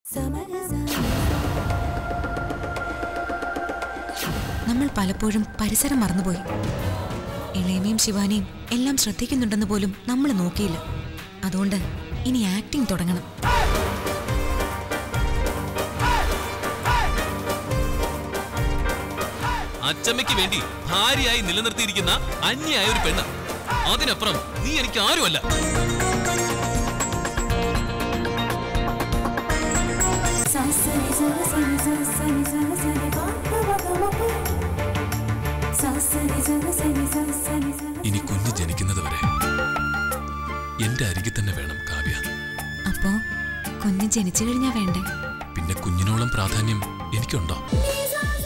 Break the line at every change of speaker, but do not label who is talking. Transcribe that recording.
നമ്മൾ പലപ്പോഴും പരിസരം മറന്നുപോയി ഇളയമയും ശിവാനിയും എല്ലാം ശ്രദ്ധിക്കുന്നുണ്ടെന്ന് പോലും നമ്മൾ നോക്കിയില്ല അതുകൊണ്ട് ഇനി ആക്ടിംഗ് തുടങ്ങണം
അച്ചമ്മയ്ക്ക് വേണ്ടി ഭാര്യയായി നിലനിർത്തിയിരിക്കുന്ന അന്യായ ഒരു പെണ്ണ് അതിനപ്പുറം നീ എനിക്ക് ആരുമല്ല ഇനി കുഞ്ഞ് ജനിക്കുന്നത് വരെ എന്റെ അരികിൽ തന്നെ വേണം കാവ്യ
അപ്പോ കുഞ്ഞ് ജനിച്ചു കഴിഞ്ഞാ വേണ്ടേ
പിന്നെ കുഞ്ഞിനോളം പ്രാധാന്യം എനിക്കുണ്ടോ
These are